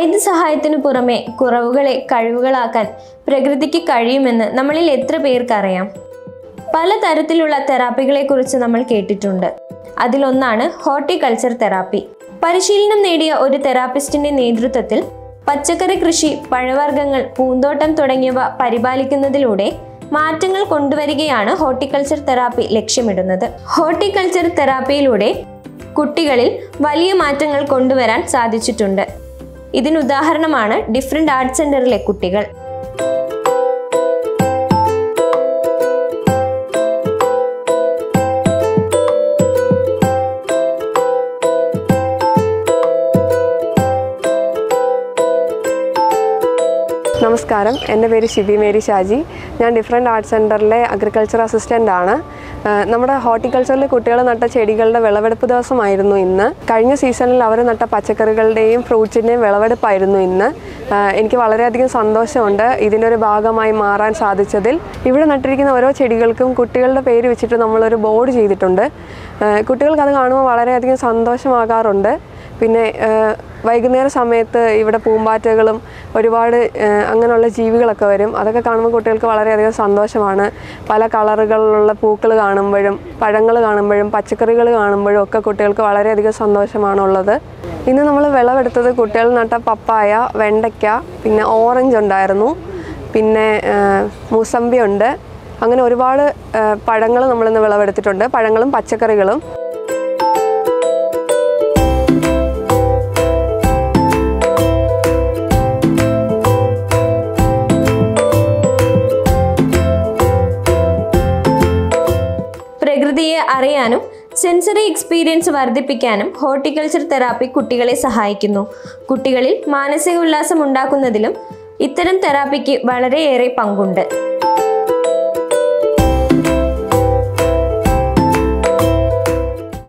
വൈദ്യസഹായത്തിനു പുറമെ കുറവുകളെ കഴിവുകളാക്കാൻ പ്രകൃതിക്ക് കഴിയുമെന്ന് നമ്മളിൽ എത്ര പേർക്കറിയാം പലതരത്തിലുള്ള തെറാപ്പികളെക്കുറിച്ച് നമ്മൾ കേട്ടിട്ടുണ്ട് അതിലൊന്നാണ് ഹോർട്ടിക്കൾച്ചർ തെറാപ്പി പരിശീലനം നേടിയ ഒരു തെറാപ്പിസ്റ്റിന്റെ നേതൃത്വത്തിൽ പച്ചക്കറി കൃഷി പഴവർഗ്ഗങ്ങൾ പൂന്തോട്ടം തുടങ്ങിയവ പരിപാലിക്കുന്നതിലൂടെ മാറ്റങ്ങൾ കൊണ്ടുവരികയാണ് ഹോർട്ടിക്കൾച്ചർ തെറാപ്പി ലക്ഷ്യമിടുന്നത് ഹോർട്ടിക്കൾച്ചർ തെറാപ്പിയിലൂടെ കുട്ടികളിൽ വലിയ മാറ്റങ്ങൾ കൊണ്ടുവരാൻ സാധിച്ചിട്ടുണ്ട് ഇതിനുദാഹരണമാണ് ഡിഫറെൻ്റ് ആർട്സ് സെന്ററിലെ കുട്ടികൾ നമസ്കാരം എൻ്റെ പേര് ഷിബി മേരി ഷാജി ഞാൻ ഡിഫറെൻ്റ് ആർട്സ് സെൻറ്ററിലെ അഗ്രികൾച്ചർ അസിസ്റ്റൻ്റ് ആണ് ആ, നമ്മുടെ ഹോർട്ടിക്കൾച്ചറിൽ കുട്ടികൾ നട്ട ചെടികളുടെ വിളവെടുപ്പ് ദിവസമായിരുന്നു ഇന്ന് കഴിഞ്ഞ സീസണിൽ അവർ നട്ട പച്ചക്കറികളുടെയും ഫ്രൂട്ട്സിൻ്റെയും വിളവെടുപ്പായിരുന്നു ഇന്ന് ആ, എനിക്ക് വളരെയധികം സന്തോഷമുണ്ട് ഇതിൻ്റെ ഒരു ഭാഗമായി മാറാൻ സാധിച്ചതിൽ ഇവിടെ നട്ടിരിക്കുന്ന ഓരോ ചെടികൾക്കും കുട്ടികളുടെ പേര് വെച്ചിട്ട് നമ്മളൊരു ബോർഡ് ചെയ്തിട്ടുണ്ട് ആ, കുട്ടികൾക്ക് അത് കാണുമ്പോൾ വളരെയധികം സന്തോഷമാകാറുണ്ട് പിന്നെ ആ, വൈകുന്നേര സമയത്ത് ഇവിടെ പൂമ്പാറ്റകളും ഒരുപാട് ആ, അങ്ങനെയുള്ള ജീവികളൊക്കെ വരും അതൊക്കെ കാണുമ്പോൾ കുട്ടികൾക്ക് വളരെയധികം സന്തോഷമാണ് പല കളറുകളിലുള്ള പൂക്കൾ കാണുമ്പോഴും പഴങ്ങൾ കാണുമ്പോഴും പച്ചക്കറികൾ കാണുമ്പോഴും ഒക്കെ കുട്ടികൾക്ക് വളരെയധികം സന്തോഷമാണുള്ളത് ഇന്ന് നമ്മൾ വിളവെടുത്തത് കുട്ടികൾ നട്ട പപ്പായ വെണ്ടയ്ക്ക പിന്നെ ഓറഞ്ച് ഉണ്ടായിരുന്നു പിന്നെ ആ, മൂസമ്പി ഉണ്ട് അങ്ങനെ ഒരുപാട് പഴങ്ങൾ നമ്മളിന്ന് വിളവെടുത്തിട്ടുണ്ട് പഴങ്ങളും പച്ചക്കറികളും പ്രകൃതിയെ അറിയാനും സെൻസറി എക്സ്പീരിയൻസ് വർദ്ധിപ്പിക്കാനും ഹോർട്ടിക്കൾച്ചർ തെറാപ്പി കുട്ടികളെ സഹായിക്കുന്നു കുട്ടികളിൽ മാനസിക ഉല്ലാസം ഉണ്ടാക്കുന്നതിലും ഇത്തരം തെറാപ്പിക്ക് വളരെയേറെ പങ്കുണ്ട്